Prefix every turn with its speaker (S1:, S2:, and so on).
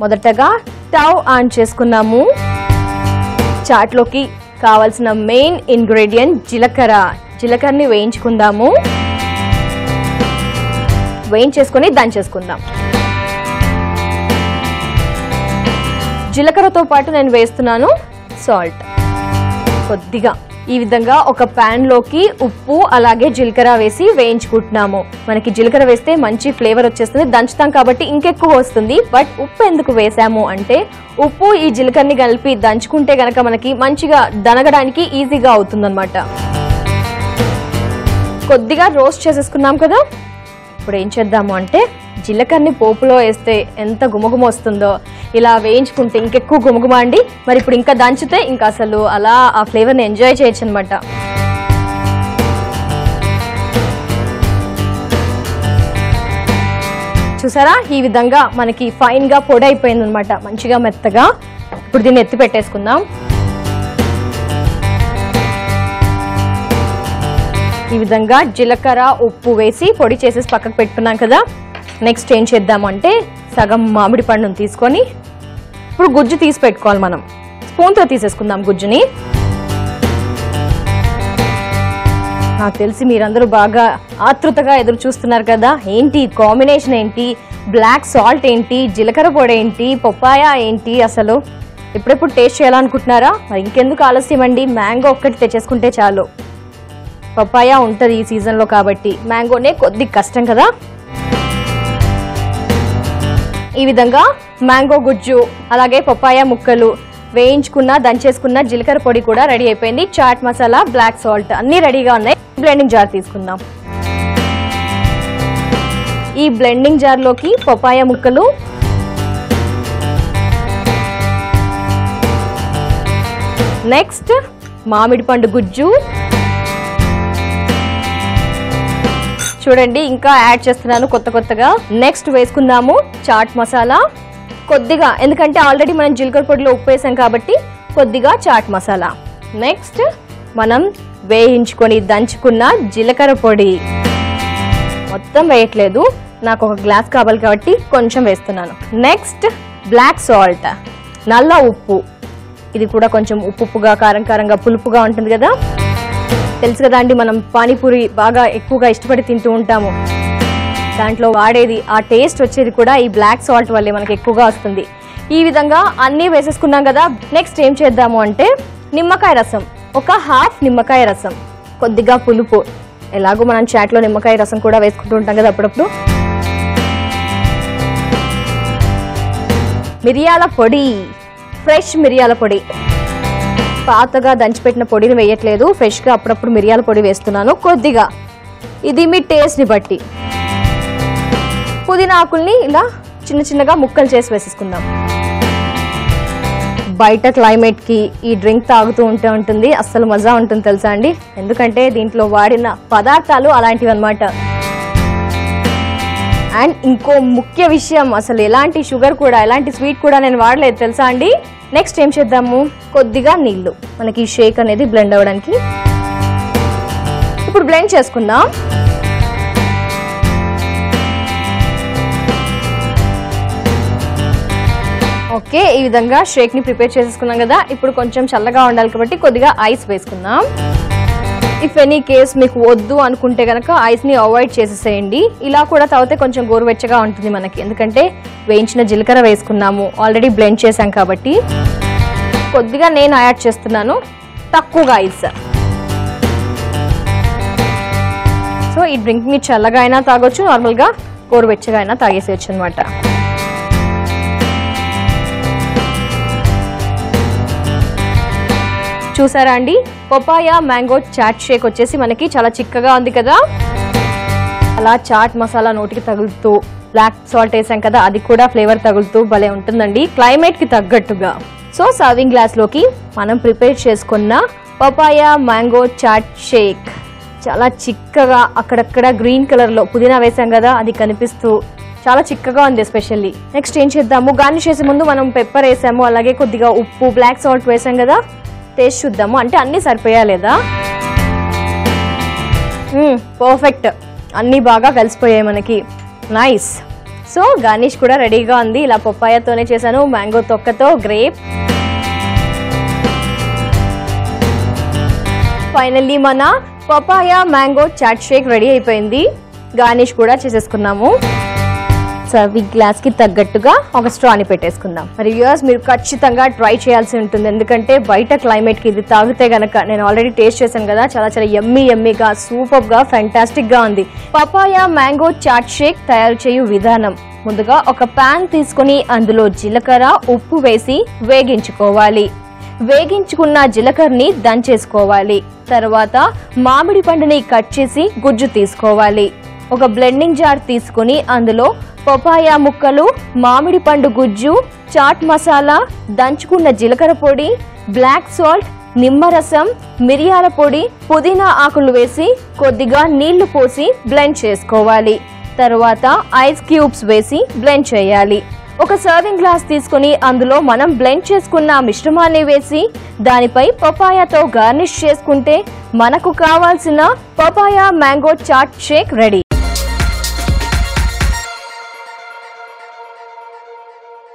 S1: మొదటగా stove on చేసుకున్నాము చాట్లోకి కావాల్సిన మెయిన్ ఇంగ్రీడియంట్ జీలకర్ర జీలకర్రని వేయించుకుందాము వేయించేసుకొని దంచేసుకుందాం జీలకర్రతో పాటు నేను వేస్తున్నాను సాల్ట్ కొద్దిగా ఈ విధంగా ఒక pan లోకి ఉప్పు అలాగే జీలకర్ర వేసి వేయించుకుంటున్నాము మనకి జీలకర్ర వేస్తే మంచి ఫ్లేవర్ వచ్చేస్తుంది దంచుతాం కాబట్టి ఇంకెక్కువ వస్తుంది బట్ ఉప్పు ఎందుకు వేసాము అంటే ఉప్పు ఈ జీలకర్రని కలిపి దంచుకుంటే గనక మనకి మంచిగా దనగడానికి ఈజీగా అవుతుందన్నమాట కొద్దిగా రోస్ట్ చేసేసుకున్నాం కదా ఇప్పుడు ఏం చేద్దాము అంటే జీలకర్రని పోపులో వేస్తే ఎంత గుమగుమ వస్తుందో ఇలా వేయించుకుంటే ఇంకెక్కువ గుమగుమ అండి మరి ఇప్పుడు ఇంకా దంచితే ఇంకా అసలు అలా ఆ ఫ్లేవర్ని ఎంజాయ్ చేయొచ్చు అనమాట చూసారా ఈ విధంగా మనకి ఫైన్ గా పొడి అయిపోయింది అనమాట మంచిగా మెత్తగా ఇప్పుడు దీన్ని ఎత్తి పెట్టేసుకుందాం ఈ విధంగా జీలకర్ర ఉప్పు వేసి పొడి చేసేసి పక్కకు పెట్టుకున్నాం కదా నెక్స్ట్ ఏం చేద్దామంటే సగం మామిడి పండును తీసుకొని ఇప్పుడు గుజ్జు తీసి పెట్టుకోవాలి మనం స్పూన్తో తీసేసుకుందాం గుజ్జుని నాకు తెలిసి మీరందరూ బాగా ఆతృతగా ఎదురు చూస్తున్నారు కదా ఏంటి కాంబినేషన్ ఏంటి బ్లాక్ సాల్ట్ ఏంటి జీలకర్ర పొడి ఏంటి పప్పాయ ఏంటి అసలు ఎప్పుడెప్పుడు టేస్ట్ చేయాలనుకుంటున్నారా మరి ఇంకెందుకు ఆలస్యం అండి మ్యాంగో ఒక్కటి తెచ్చేసుకుంటే చాలు పప్పాయ ఉంటుంది ఈ సీజన్లో కాబట్టి మ్యాంగోనే కొద్ది కష్టం కదా ఈ విధంగా మ్యాంగో గుజ్జు అలాగే పప్పాయ ముక్కలు వేయించుకున్న దంచేసుకున్న జీలకర్ర పొడి కూడా రెడీ అయిపోయింది చాట్ మసాలా బ్లాక్ సాల్ట్ అన్నీ రెడీగా ఉన్నాయి బ్లెండింగ్ జార్ తీసుకుందాం ఈ బ్లెండింగ్ జార్లోకి పపాయ ముక్కలు నెక్స్ట్ మామిడి పండు గుజ్జు చూడండి ఇంకా యాడ్ చేస్తున్నాను కొత్త కొత్తగా నెక్స్ట్ వేసుకుందాము చాట్ మసాలా కొద్దిగా ఎందుకంటే ఆల్రెడీ మనం జీలకర్ర పొడిలో ఉప్పు వేసాం కాబట్టి కొద్దిగా చాట్ మసాలా నెక్స్ట్ మనం వేయించుకొని దంచుకున్న జీలకర్ర పొడి మొత్తం వేయట్లేదు నాకు ఒక గ్లాస్ కావాలి కాబట్టి కొంచెం వేస్తున్నాను నెక్స్ట్ బ్లాక్ సాల్ట్ నల్ల ఉప్పు ఇది కూడా కొంచెం ఉప్పు ఉప్పుగా కారం కారంగా పులుపుగా ఉంటుంది కదా తెలుసు కదా అండి మనం పానీపూరి బాగా ఎక్కువగా ఇష్టపడి తింటూ ఉంటాము దాంట్లో వాడేది ఆ టేస్ట్ వచ్చేది కూడా ఈ బ్లాక్ సాల్ట్ వల్లే మనకి ఎక్కువగా వస్తుంది ఈ విధంగా అన్నీ వేసేసుకున్నాం కదా నెక్స్ట్ ఏం చేద్దాము అంటే నిమ్మకాయ రసం ఒక హాఫ్ నిమ్మకాయ రసం కొద్దిగా పులుపు ఎలాగో మనం చాట్లో నిమ్మకాయ రసం కూడా వేసుకుంటూ ఉంటాం కదా అప్పుడప్పుడు మిరియాల పొడి ఫ్రెష్ మిరియాల పొడి పాతగా దంచిపెట్టిన పొడిని వేయట్లేదు ఫ్రెష్గా అప్పుడప్పుడు మిరియాల పొడి వేస్తున్నాను కొద్దిగా ఇది మీ టేస్ట్ని బట్టి పుదీనా ఆకుల్ని ఇలా చిన్న చిన్నగా ముక్కలు చేసి వేసేసుకుందాం బయట క్లైమేట్కి ఈ డ్రింక్ తాగుతూ ఉంటే ఉంటుంది అస్సలు మజా ఉంటుంది తెలుసా అండి ఎందుకంటే దీంట్లో వాడిన పదార్థాలు అలాంటివి అనమాట అండ్ ఇంకో ముఖ్య విషయం అసలు ఎలాంటి షుగర్ కూడా ఎలాంటి స్వీట్ కూడా నేను వాడలేదు తెలుసా అండి నెక్స్ట్ ఏం చేద్దాము కొద్దిగా నీళ్లు మనకి ఈ షేక్ అనేది బ్లెండ్ అవ్వడానికి ఇప్పుడు బ్లెండ్ చేసుకుందాం ఓకే ఈ విధంగా షేక్ ని ప్రిపేర్ చేసేసుకున్నాం కదా ఇప్పుడు కొంచెం చల్లగా ఉండాలి కాబట్టి కొద్దిగా ఐస్ వేసుకుందాం ఇఫ్ ఎనీ కేస్ మీకు వద్దు అనుకుంటే కనుక ఐస్ని అవాయిడ్ చేసేసేయండి ఇలా కూడా తాగితే కొంచెం గోరువెచ్చగా ఉంటుంది మనకి ఎందుకంటే వేయించిన జీలకర్ర వేసుకున్నాము ఆల్రెడీ బ్లెండ్ చేశాం కాబట్టి కొద్దిగా నేను యాడ్ చేస్తున్నాను తక్కువగా ఐస్ సో ఈ డ్రింక్ని చల్లగా అయినా తాగొచ్చు నార్మల్గా గోరువెచ్చగా అయినా తాగేసేయచ్చు అనమాట చూసారా అండి పపాయ మ్యాంగో చాట్ షేక్ వచ్చేసి మనకి చాలా చిక్కగా ఉంది కదా అలా చాట్ మసాలా నోటికి తగులుతూ బ్లాక్ సాల్ట్ వేసాం కదా అది కూడా ఫ్లేవర్ తగులుతూ భలే ఉంటుందండి క్లైమేట్ కి తగ్గట్టుగా సో సర్వింగ్ గ్లాస్ లోకి మనం ప్రిపేర్ చేసుకున్న పపాయ మ్యాంగో చాట్ షేక్ చాలా చిక్కగా అక్కడక్కడ గ్రీన్ కలర్ లో పుదీనా వేసాం కదా అది కనిపిస్తూ చాలా చిక్కగా ఉంది ఎస్పెషల్లీ నెక్స్ట్ ఏం చేద్దాము గార్నిష్ చేసే ముందు మనం పెప్పర్ వేసాము అలాగే కొద్దిగా ఉప్పు బ్లాక్ సాల్ట్ వేసాం కదా టేస్ట్ చూద్దాము అంటే అన్నీ సరిపోయా లేదా పర్ఫెక్ట్ అన్నీ బాగా కలిసిపోయాయి మనకి నైస్ సో గార్నిష్ కూడా రెడీగా ఉంది ఇలా పప్పాయతోనే చేశాను మ్యాంగో తొక్కతో గ్రేప్ ఫైనల్లీ మన papaya mango chat shake ready అయిపోయింది గార్నిష్ కూడా చేసేసుకున్నాము సర్వింగ్ గ్లాస్ కి తగ్గట్టుగా ఒక స్ట్రాని పెట్టేసుకుందాం మరి వ్యూయర్స్ మీరు ఖచ్చితంగా ట్రై చేయాల్సి ఉంటుంది ఎందుకంటే బయట క్లైమేట్ కి ఇది తాగితే గనక నేను ఆల్రెడీ టేస్ట్ చేశాను కదా చాలా చాలా ఎమ్మి ఎమ్మిగా సూపర్ గా ఫెంటాస్టిక్ గా ఉంది పపాయ మ్యాంగో చాట్ షేక్ తయారు చేయు విధానం ముందుగా ఒక పాన్ తీసుకొని అందులో జీలకర్ర ఉప్పు వేసి వేగించుకోవాలి వేగించుకున్న జీలకర్రని దంచేసుకోవాలి తర్వాత మామిడి పండుని కట్ చేసి గుజ్జు తీసుకోవాలి ఒక బ్లెండింగ్ జార్ తీసుకుని అందులో పపాయ ముక్కలు మామిడి పండు గుజ్జు చాట్ మసాలా దంచుకున్న జీలకర్ర పొడి బ్లాక్ సాల్ట్ నిమ్మరసం మిరియాల పొడి పుదీనా ఆకులు వేసి కొద్దిగా నీళ్లు పోసి బ్లెండ్ చేసుకోవాలి తర్వాత ఐస్ క్యూబ్స్ వేసి బ్లెండ్ చేయాలి ఒక సర్వింగ్ గ్లాస్ తీసుకుని అందులో మనం బ్లెండ్ చేసుకున్న మిశ్రమాన్ని వేసి దానిపై పపాయాతో గార్నిష్ చేసుకుంటే మనకు కావాల్సిన papaya mango chat shake ready